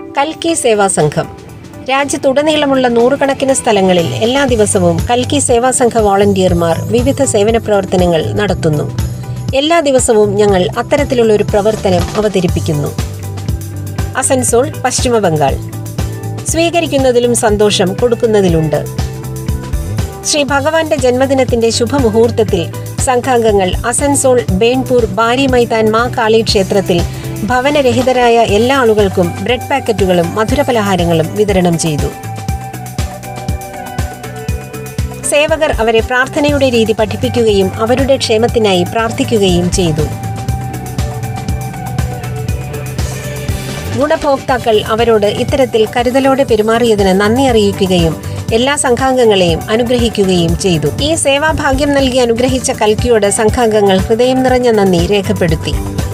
കൽക്കി സേവാ സംഘം രാജ്യത്തുടനീളമുള്ള നൂറുകണക്കിന് സ്ഥലങ്ങളിൽ എല്ലാ ദിവസവും കൽക്കി സേവാ സംഘ വോളണ്ടിയർമാർ വിവിധ സേവന പ്രവർത്തനങ്ങൾ നടത്തുന്നു എല്ലാ ദിവസവും ഞങ്ങൾ അത്തരത്തിലുള്ള ഒരു പ്രവർത്തനം അവതരിപ്പിക്കുന്നു അസൻസോൾ പശ്ചിമ ബംഗാൾ സ്വീകരിക്കുന്നതിലും സന്തോഷം കൊടുക്കുന്നതിലുണ്ട് ശ്രീ ഭഗവാന്റെ ജന്മദിനത്തിന്റെ ശുഭമുഹൂർത്തത്തിൽ സംഘാംഗങ്ങൾ അസൻസോൾ ബേൺപൂർ ബാരി മൈതാൻ മാ കാളി ക്ഷേത്രത്തിൽ ഭവനരഹിതരായ എല്ലാ ആളുകൾക്കും ബ്രെഡ് പാക്കറ്റുകളും മധുരപലഹാരങ്ങളും വിതരണം ചെയ്തു സേവകർ അവരെ പ്രാർത്ഥനയുടെ രീതി പഠിപ്പിക്കുകയും അവരുടെ ക്ഷേമത്തിനായി പ്രാർത്ഥിക്കുകയും ചെയ്തു ഗുണഭോക്താക്കൾ അവരോട് ഇത്തരത്തിൽ കരുതലോടെ പെരുമാറിയതിന് നന്ദി അറിയിക്കുകയും എല്ലാ സംഘാംഗങ്ങളെയും അനുഗ്രഹിക്കുകയും ചെയ്തു ഈ സേവാഭാഗ്യം നൽകി അനുഗ്രഹിച്ച കൽക്കിയോട് സംഘാംഗങ്ങൾ ഹൃദയം നിറഞ്ഞ നന്ദി രേഖപ്പെടുത്തി